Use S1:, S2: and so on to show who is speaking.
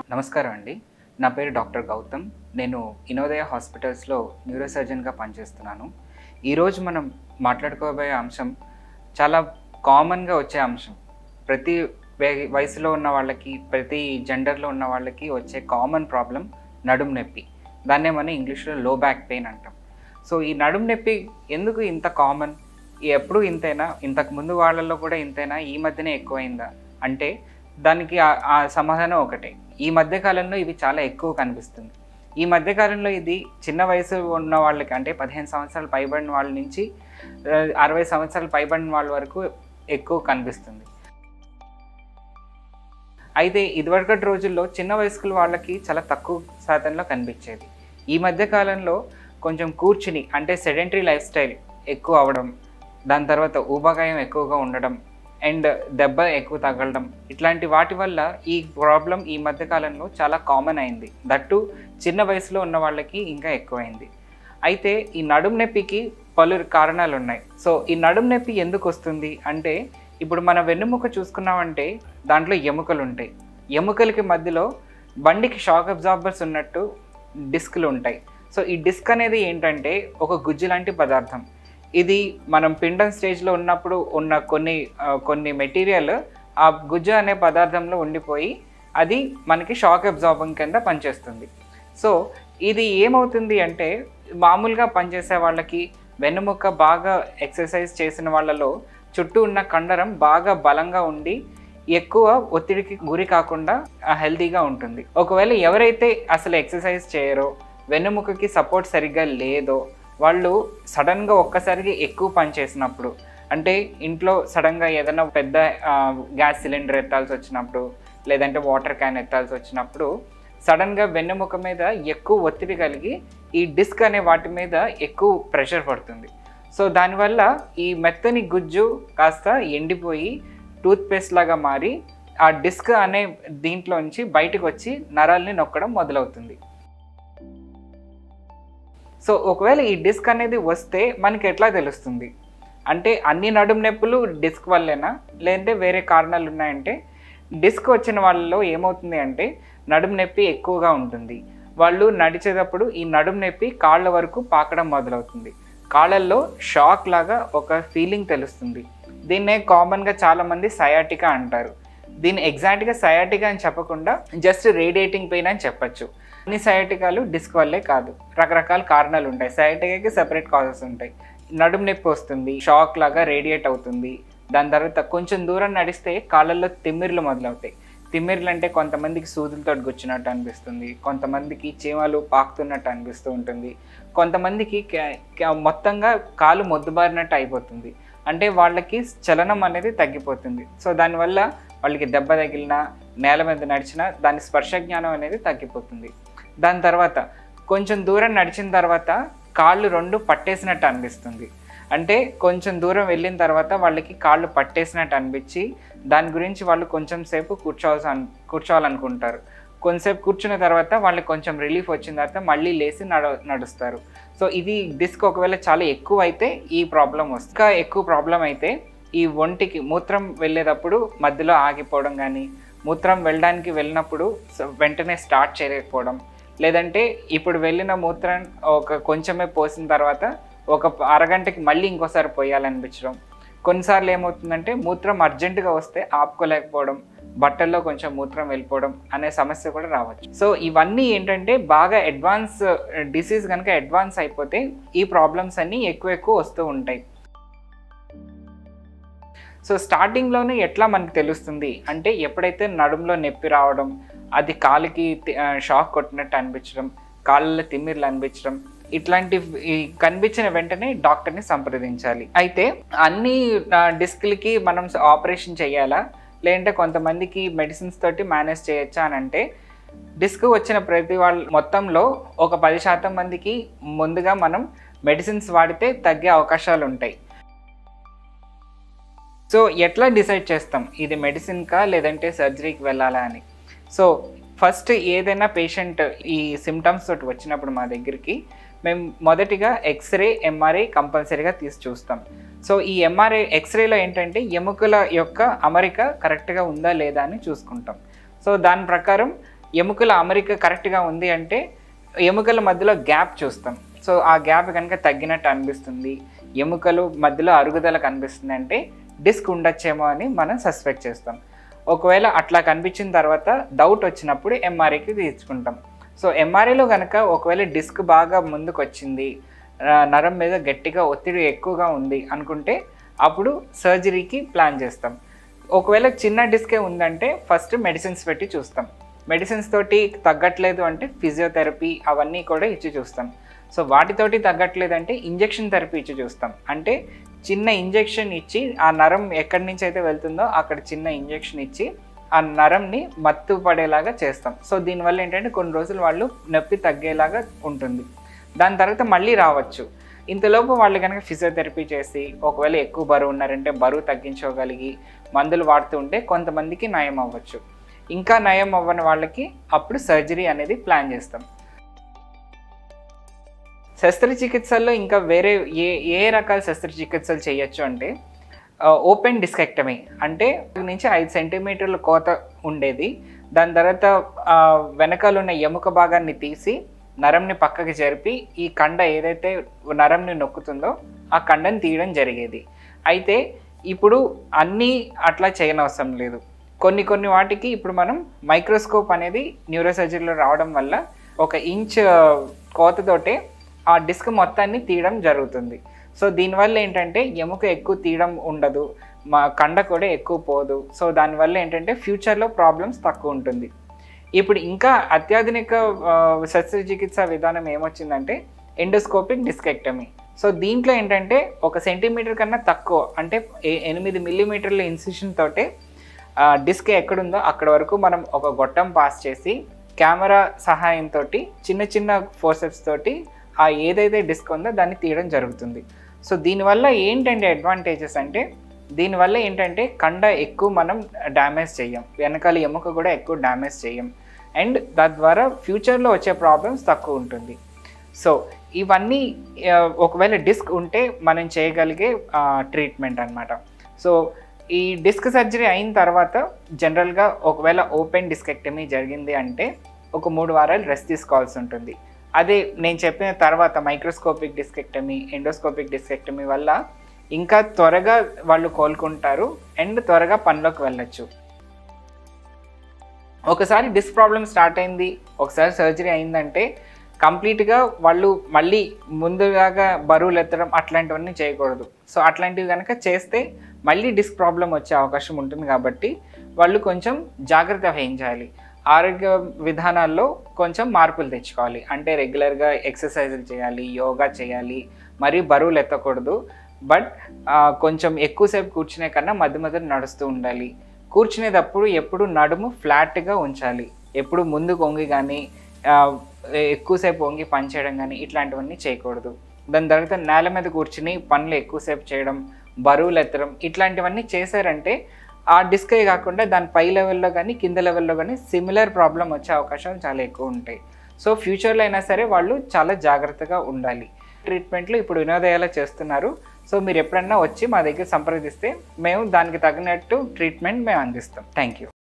S1: నమస్కారం అండి నా పేరు డాక్టర్ గౌతమ్ నేను ఇనోదయ హాస్పిటల్స్లో న్యూరోసర్జన్గా పనిచేస్తున్నాను ఈరోజు మనం మాట్లాడుకోబోయే అంశం చాలా కామన్గా వచ్చే అంశం ప్రతి వే- వయసులో ఉన్న వాళ్ళకి ప్రతి జెండర్లో ఉన్న వాళ్ళకి వచ్చే కామన్ ప్రాబ్లం నడుము నొప్పి దాన్నే మనం ఇంగ్లీష్లో లో బ్యాక్ పెయిన్ అంటాం సో ఈ నడుము నొప్పి ఎందుకు ఇంత కామన్ ఎప్పుడు ఇంతేనా ఇంతకు ముందు వాళ్ళల్లో కూడా ఇంతేనా ఈ మధ్యనే ఎక్కువైందా అంటే దానికి ఆ- ఆ సమాధానం ఒకటే ఈ మధ్య కాలంలో ఇవి చాలా ఎక్కువ కనిపిస్తుంది ఈ మధ్య కాలంలో ఇది చిన్న వయసు ఉన్న వాళ్ళకి అంటే పదిహేను సంవత్సరాలు పైబడిన వాళ్ళ నుంచి ఆ, అరవై సంవత్సరాలు పైబడిన వాళ్ళ వరకు ఎక్కువ కనిపిస్తుంది అయితే ఇదివరకటి రోజుల్లో చిన్న వయస్కుల వాళ్ళకి చాలా తక్కువ శాతంలో కనిపించేది ఈ మధ్య కాలంలో కొంచెం కూర్చుని అంటే సెడెంటరీ లైఫ్ స్టైల్ ఎక్కువ అవడం దాని తర్వాత ఊబకాయం ఎక్కువగా ఉండడం అండ్ దెబ్బ ఎక్కువ తగలడం ఇట్లాంటి వాటి వల్ల ఈ ప్రాబ్లం ఈ మధ్య కాలంలో చాలా కామన్ అయింది దట్టు చిన్న వయసులో ఉన్న వాళ్ళకి ఇంకా ఎక్కువైంది అయితే ఈ నడుము నొప్పికి పలు కారణాలు ఉన్నాయి సో ఈ నడుము నొప్పి ఎందుకు వస్తుంది అంటే ఇప్పుడు మన వెన్నుముక చూసుకున్నామంటే దాంట్లో ఎముకలు ఉంటాయి ఎముకలకి మధ్యలో బండికి షాక్ అబ్జార్బర్స్ ఉన్నట్టు డిస్క్లు ఉంటాయి సో ఈ డిస్క్ అనేది ఏంటంటే ఒక గుజ్జు లాంటి పదార్థం ఇది మనం పిండం స్టేజ్లో ఉన్నప్పుడు ఉన్న కొన్ని ఆ, కొన్ని మెటీరియల్ ఆ గుజ్జు అనే పదార్థంలో ఉండిపోయి అది మనకి షాక్ అబ్జార్బింగ్ కింద పనిచేస్తుంది సో ఇది ఏమవుతుంది అంటే మామూలుగా పనిచేసే వాళ్ళకి వెన్నుముక్క బాగా ఎక్సర్సైజ్ చేసిన వాళ్ళలో చుట్టూ ఉన్న కండరం బాగా బలంగా ఉండి ఎక్కువ ఒత్తిడికి గురి కాకుండా హెల్తీగా ఉంటుంది ఒకవేళ ఎవరైతే అసలు ఎక్సర్సైజ్ చేయరో వెన్నుముకకి సపోర్ట్ సరిగ్గా లేదో వాళ్ళు సడన్గా ఒక్కసారికి ఎక్కువ పని చేసినప్పుడు అంటే ఇంట్లో సడన్గా ఏదైనా పెద్ద ఆ, గ్యాస్ సిలిండర్ ఎత్తాల్సి వచ్చినప్పుడు లేదంటే వాటర్ క్యాన్ ఎత్తాల్సి వచ్చినప్పుడు సడన్గా వెన్నెముక మీద ఎక్కువ ఒత్తిడి కలిగి ఈ డిస్క్ అనే వాటి మీద ఎక్కువ ప్రెషర్ పడుతుంది సో దానివల్ల ఈ మెత్తని గుజ్జు కాస్త ఎండిపోయి టూత్ పేస్ట్ లాగా మారి ఆ డిస్క్ అనే దీంట్లోంచి బయటకు వచ్చి నరాల్ని నొక్కడం మొదలవుతుంది సో ఒకవేళ ఈ డిస్క్ అనేది వస్తే మనకి ఎట్లా తెలుస్తుంది అంటే అన్ని నడుము నొప్పులు డిస్క్ వల్లేనా లేదంటే వేరే కారణాలు ఉన్నాయంటే డిస్క్ వచ్చిన వాళ్ళలో ఏమవుతుంది అంటే నడుము నొప్పి ఎక్కువగా ఉంటుంది వాళ్ళు నడిచేటప్పుడు ఈ నడుము నొప్పి కాళ్ళ వరకు పాకడం మొదలవుతుంది కాళ్ళల్లో షాక్ లాగా ఒక ఫీలింగ్ తెలుస్తుంది దీన్నే కామన్గా చాలామంది సయాటికా అంటారు దీన్ని ఎగ్జాక్ట్గా సయాటికా అని చెప్పకుండా జస్ట్ రేడియేటింగ్ పెయిన్ అని చెప్పచ్చు అన్ని సయాటికాలు డిస్క్ వల్లే కాదు రకరకాల కారణాలు ఉంటాయి సయాటికాకి సెపరేట్ కాజెస్ ఉంటాయి నడుము నొప్పి వస్తుంది షాక్ లాగా రేడియేట్ అవుతుంది దాని తర్వాత కొంచెం దూరం నడిస్తే కాళ్ళల్లో తిమ్మిర్లు మొదలవుతాయి తిమ్మిర్లు అంటే కొంతమందికి సూదులతో గుచ్చినట్టు అనిపిస్తుంది కొంతమందికి చీమలు పాకుతున్నట్టు అనిపిస్తూ ఉంటుంది కొంతమందికి క- క- మొత్తంగా కాలు మొద్దుబారినట్టు అయిపోతుంది అంటే వాళ్ళకి చలనం అనేది తగ్గిపోతుంది సో దానివల్ల వాళ్ళకి దెబ్బ తగిలినా నేల మీద నడిచినా దాని స్పర్శ జ్ఞానం అనేది తగ్గిపోతుంది దాని తర్వాత కొంచెం దూరం నడిచిన తర్వాత కాళ్ళు రెండు పట్టేసినట్టు అనిపిస్తుంది అంటే కొంచెం దూరం వెళ్ళిన తర్వాత వాళ్ళకి కాళ్ళు పట్టేసినట్టు అనిపించి దాని గురించి వాళ్ళు కొంచెం సేపు కూర్చోవాల్సి అన్ కూర్చోవాలనుకుంటారు కొంతసేపు కూర్చున్న తర్వాత వాళ్ళకి కొంచెం రిలీఫ్ వచ్చిన తర్వాత మళ్ళీ లేచి నడ నడుస్తారు సో ఇది డిస్క్ ఒకవేళ చాలా ఎక్కువ అయితే ఈ ప్రాబ్లం వస్తుంది ఇంకా ఎక్కువ ప్రాబ్లం అయితే ఈ ఒంటికి మూత్రం వెళ్ళేటప్పుడు మధ్యలో ఆగిపోవడం కానీ మూత్రం వెళ్ళడానికి వెళ్ళినప్పుడు స- వెంటనే స్టార్ట్ చేయలేకపోవడం లేదంటే ఇప్పుడు వెళ్ళిన మూత్రం ఒక కొంచెమే పోసిన తర్వాత ఒక ప- అరగంటకి మళ్ళీ ఇంకోసారి పోయాలనిపించడం కొన్నిసార్లు ఏమవుతుందంటే మూత్రం అర్జెంటుగా వస్తే ఆపుకోలేకపోవడం బట్టల్లో కొంచెం మూత్రం వెళ్ళిపోవడం అనే సమస్య కూడా రావచ్చు సో ఇవన్నీ ఏంటంటే బాగా అడ్వాన్స్ డిసీజ్ కనుక అడ్వాన్స్ అయిపోతే ఈ ప్రాబ్లమ్స్ అన్నీ ఎక్కువ ఎక్కువ వస్తూ ఉంటాయి సో స్టార్టింగ్లోనే ఎట్లా మనకు తెలుస్తుంది అంటే ఎప్పుడైతే నడుములో నొప్పి రావడం అది కాలుకి తి- ఆ, షాక్ కొట్టినట్టు అనిపించడం కాళ్ళలో తిమ్మిర్లు అనిపించడం ఇట్లాంటి ఈ కనిపించిన వెంటనే డాక్టర్ని సంప్రదించాలి అయితే అన్ని ఆ, డిస్క్లకి మనం ఆపరేషన్ చేయాలా లేదంటే కొంతమందికి మెడిసిన్స్ తోటి మేనేజ్ చేయొచ్చా అని అంటే డిస్క్ వచ్చిన ప్రతి వాళ్ళ మొత్తంలో ఒక పది శాతం మందికి ముందుగా మనం మెడిసిన్స్ వాడితే తగ్గే అవకాశాలు ఉంటాయి సో ఎట్లా డిసైడ్ చేస్తాం ఇది మెడిసిన్కా లేదంటే సర్జరీకి వెళ్ళాలా అని సో ఫస్ట్ ఏదైనా పేషెంట్ ఈ సిమ్టమ్స్ తోటి వచ్చినప్పుడు మా దగ్గరికి మేము మొదటిగా ఎక్స్రే ఎంఆర్ఐ కంపల్సరీగా తీసి చూస్తాం సో ఈ ఎంఆర్ఐ ఎక్స్రేలో ఏంటంటే ఎముకల యొక్క అమరిక కరెక్ట్గా ఉందా లేదా అని చూసుకుంటాం సో దాని ప్రకారం ఎముకల అమరిక కరెక్ట్గా ఉంది అంటే ఎముకల మధ్యలో గ్యాప్ చూస్తాం సో ఆ గ్యాప్ కనుక తగ్గినట్టు అనిపిస్తుంది ఎముకలు మధ్యలో అరుగుదల కనిపిస్తుంది అంటే డిస్క్ ఉండొచ్చేమో అని మనం సస్పెక్ట్ చేస్తాం ఒకవేళ అట్లా కనిపించిన తర్వాత డౌట్ వచ్చినప్పుడు ఎంఆర్ఐకి తీసుకుంటాం సో ఎంఆర్ఐలో కనుక ఒకవేళ డిస్క్ బాగా ముందుకు వచ్చింది ఆ, నరం మీద గట్టిగా ఒత్తిడి ఎక్కువగా ఉంది అనుకుంటే అప్పుడు సర్జరీకి ప్లాన్ చేస్తాం ఒకవేళ చిన్న డిస్కే ఉందంటే ఫస్ట్ మెడిసిన్స్ పెట్టి చూస్తాం మెడిసిన్స్ తోటి తగ్గట్లేదు అంటే ఫిజియోథెరపీ అవన్నీ కూడా ఇచ్చి చూస్తాం సో వాటితోటి తగ్గట్లేదు అంటే ఇంజెక్షన్ థెరపీ ఇచ్చి చూస్తాం అంటే చిన్న ఇంజెక్షన్ ఇచ్చి ఆ నరం ఎక్కడి నుంచి అయితే వెళ్తుందో అక్కడ చిన్న ఇంజెక్షన్ ఇచ్చి ఆ నరంని మత్తు పడేలాగా చేస్తాం సో దీనివల్ల ఏంటంటే కొన్ని రోజులు వాళ్ళు నొప్పి తగ్గేలాగా ఉంటుంది దాని తర్వాత మళ్ళీ రావచ్చు ఇంతలోపు వాళ్ళు కనుక ఫిజియోథెరపీ చేసి ఒకవేళ ఎక్కువ బరువు ఉన్నారంటే బరువు తగ్గించుకోగలిగి మందులు వాడుతూ ఉంటే కొంతమందికి నయం అవ్వచ్చు ఇంకా నయం అవ్వని వాళ్ళకి అప్పుడు సర్జరీ అనేది ప్లాన్ చేస్తాం శస్త్రచికిత్సల్లో ఇంకా వేరే ఏ ఏ రకాల శస్త్రచికిత్సలు చేయొచ్చు అంటే ఓపెన్ డిస్కెక్టమీ అంటే నుంచి ఐదు సెంటీమీటర్ల కోత ఉండేది దాని తర్వాత ఆ, వెనకాల ఉన్న ఎముక భాగాన్ని తీసి నరంని పక్కకి జరిపి ఈ కండ ఏదైతే నరంని నొక్కుతుందో ఆ కండని తీయడం జరిగేది అయితే ఇప్పుడు అన్నీ అట్లా చేయనవసరం లేదు కొన్ని కొన్ని వాటికి ఇప్పుడు మనం మైక్రోస్కోప్ అనేది న్యూరోసర్జరీలో రావడం వల్ల ఒక ఇంచ్ కోతతోటే ఆ డిస్క్ మొత్తాన్ని తీయడం జరుగుతుంది సో దీనివల్ల ఏంటంటే ఎముక ఎక్కువ తీయడం ఉండదు మా కండ కూడా ఎక్కువ పోదు సో దానివల్ల ఏంటంటే ఫ్యూచర్లో ప్రాబ్లమ్స్ తక్కువ ఉంటుంది ఇప్పుడు ఇంకా అత్యాధునిక ఆ, శస్త్రచికిత్స విధానం ఏమొచ్చిందంటే ఎండోస్కోపిక్ డిస్కెక్టమీ సో దీంట్లో ఏంటంటే ఒక సెంటీమీటర్ కన్నా తక్కువ అంటే ఏ- ఎనిమిది మిల్లీమీటర్ల ఇన్సిషన్ తోటే ఆ, డిస్క్ ఎక్కడుందో అక్కడ వరకు మనం ఒక గొట్టం పాస్ చేసి కెమెరా సహాయంతో చిన్న చిన్న ఫోర్సెప్స్ తోటి ఆ ఏదైతే డిస్క్ ఉందో దాన్ని తీయడం జరుగుతుంది సో దీనివల్ల ఏంటంటే అడ్వాంటేజెస్ అంటే దీనివల్ల ఏంటంటే కండ ఎక్కువ మనం డ్యామేజ్ చేయం వెనకాల ఎముక కూడా ఎక్కువ డ్యామేజ్ చేయం అండ్ తద్వారా ఫ్యూచర్లో వచ్చే ప్రాబ్లమ్స్ తక్కువ ఉంటుంది సో ఇవన్నీ ఆ, ఒకవేళ డిస్క్ ఉంటే మనం చేయగలిగే ట్రీట్మెంట్ అన్నమాట సో ఈ డిస్క్ సర్జరీ అయిన తర్వాత జనరల్గా ఒకవేళ ఓపెన్ డిస్కెక్టమీ జరిగింది అంటే ఒక మూడు వారాలు రెస్ట్ తీసుకోవాల్సి ఉంటుంది అదే నేను చెప్పిన తర్వాత మైక్రోస్కోపిక్ డిస్కెక్టమీ ఎండోస్కోపిక్ డిస్కెక్టమీ వల్ల ఇంకా త్వరగా వాళ్ళు కోలుకుంటారు అండ్ త్వరగా పనిలోకి వెళ్ళొచ్చు ఒకసారి డిస్క్ ప్రాబ్లమ్ స్టార్ట్ అయింది ఒకసారి సర్జరీ అయిందంటే కంప్లీట్గా వాళ్ళు మళ్ళీ ముందులాగా బరువులు ఎత్తడం అట్లాంటివన్నీ చేయకూడదు సో అట్లాంటివి కనుక చేస్తే మళ్ళీ డిస్క్ ప్రాబ్లం వచ్చే అవకాశం ఉంటుంది కాబట్టి వాళ్ళు కొంచెం జాగ్రత్త వహించాలి ఆరోగ్య విధానాల్లో కొంచెం మార్పులు తెచ్చుకోవాలి అంటే రెగ్యులర్గా ఎక్సర్సైజులు చేయాలి యోగా చేయాలి మరీ బరువులు ఎత్తకూడదు బట్ కొంచెం ఎక్కువసేపు కూర్చునే కన్నా మధ్య మధ్య నడుస్తూ ఉండాలి కూర్చునేటప్పుడు ఎప్పుడు నడుము ఫ్లాట్గా ఉంచాలి ఎప్పుడు ముందు వంగి కానీ ఎక్కువసేపు వంగి పని చేయడం కానీ ఇట్లాంటివన్నీ చేయకూడదు దాని తర్వాత నేల మీద కూర్చుని పనులు ఎక్కువసేపు చేయడం బరువులు ఎత్తడం ఇట్లాంటివన్నీ చేశారంటే ఆ డిస్కే కాకుండా దాని పై లెవెల్లో కానీ కింద లెవెల్లో కానీ సిమిలర్ ప్రాబ్లం వచ్చే అవకాశాలు చాలా ఎక్కువ ఉంటాయి సో ఫ్యూచర్లో అయినా సరే వాళ్ళు చాలా జాగ్రత్తగా ఉండాలి ట్రీట్మెంట్లు ఇప్పుడు వినోదయాలు చేస్తున్నారు సో మీరు ఎప్పుడన్నా వచ్చి మా దగ్గర సంప్రదిస్తే మేము దానికి తగినట్టు ట్రీట్మెంట్ మేము అందిస్తాం థ్యాంక్ యూ